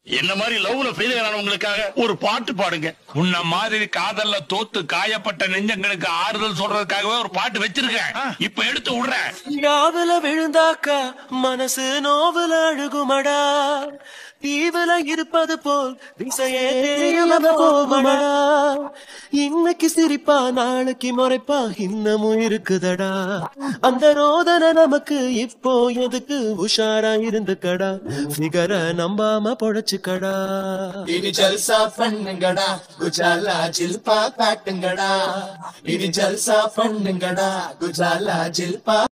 என்ன மாதிரி லவ்ல ஃபெயிலியர் ஆனவங்களுக்காக ஒரு பாட்டு பாடுங்க உன்ன மாதிரி காதல்ல தோத்து காயப்பட்ட நெஞ்சங்களுக்கு ஆறுதல் சொல்றதுக்காகவே ஒரு பாட்டு வச்சிருக்கேன் இப்ப எடுத்து விடுறேன் யாவுல விழுந்தாக்கா மனசு நோவுல அழுகுமடா தீவுல இருப்பது போல் திசையே தெரியாம போகுமடா இன்னைக்கு சிரிப்பா நாளைக்கு முறைப்பா இன்னமும் இருக்குதடா அந்த ரோதனை நமக்கு இப்போ எதுக்கு உஷாரா இருந்துக்கடா ஃபிகர நம்பாம பொழைச்சுக்கடா இது ஜல்சா பண்ணுங்கடா குஜாலா ஜில்பா காட்டுங்கடா இது ஜல்சா பண்ணுங்கடா குஜாலா ஜில்பா